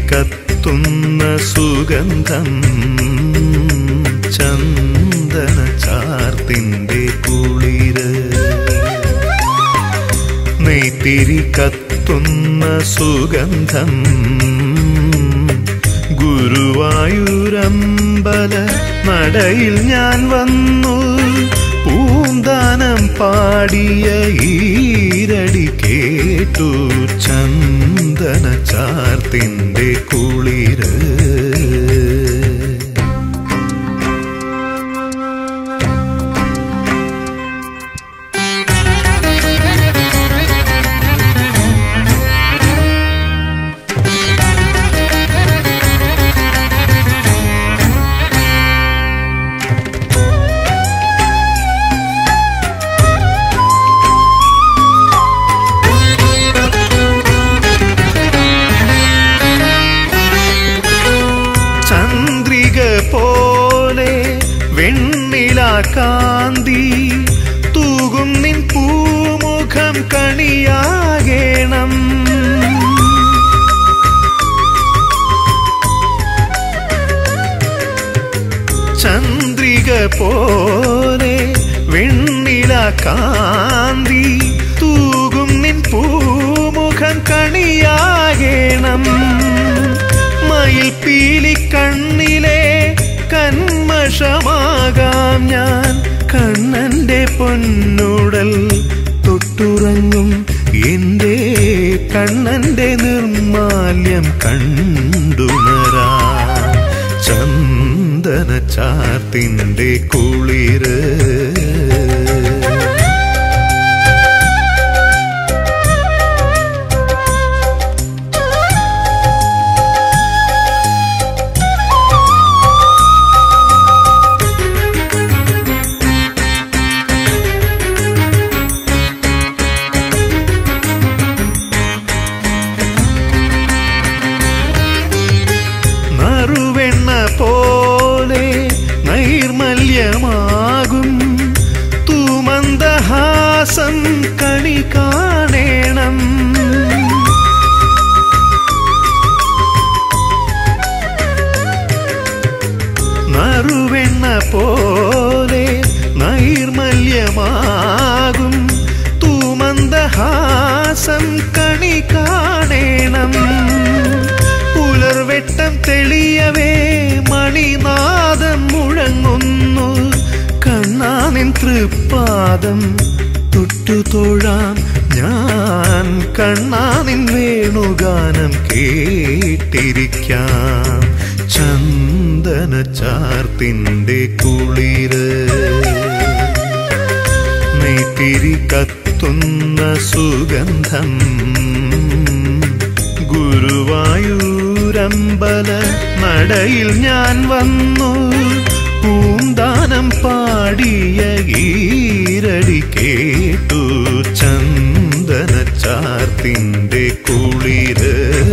കത്തുന്ന സുഗന്ധം ചന്ദന ചാർത്തിൻ്റെ കുളിര് നെയ്ത്തിരി കത്തുന്ന സുഗന്ധം ഗുരുവായൂരമ്പല നടയിൽ ഞാൻ വന്നു പൂന്താനം പാടിയ ഈരടി കേട്ടു ചന്ദന ചാർത്തിൻ്റെ കുളിര് ചന്ദ്രിക പോലെ വെണ്ണില കാന്തി തൂകും നിൻ പൂമുഖം കണിയാകേണം ചന്ദ്രിക പോലെ വെണ്ണില കാന്തി തൂകും നിൻ പൂമുഖം കണിയാകേണം മയിൽ പീലി കണ്ണിലെ കന്മഷമാകാം ഞാൻ കണ്ണന്റെ പൊന്നുടൽ തൊട്ടുറങ്ങും എന്റെ കണ്ണന്റെ നിർമാല്യം കണ്ടുണരാ ചന്ദന ചാർത്തിൻ്റെ കുളിര് നറുവെണ്ണ പോലെ നൈർമല്യമാകും തൂമന്ദഹാസം കണി കാണേണം നറുവെണ്ണ പോലെ നൈർമല്യമാകും തൂമന്ദഹാസം കണി കാണേണം പുലർവെട്ടം തെളിയവേ മണിനാദം മുഴങ്ങുന്നു കണ്ണാനിൻ തൃപ്പാദം തൊട്ടുതൊഴാം ഞാൻ കണ്ണാനിൻ വേണുഗാനം കേട്ടിരിക്കാം ചന്ദന ചാർത്തിൻ്റെ കുളിര് നെയ്ത്തിരി കത്തുന്ന സുഗന്ധം ഗുരുവായൂരമ്പല നടയിൽ ഞാൻ വന്നു പൂന്താനം പാടിയ ഈരടി കേട്ടു ചന്ദന ചാർത്തിൻ്റെ കുളിര്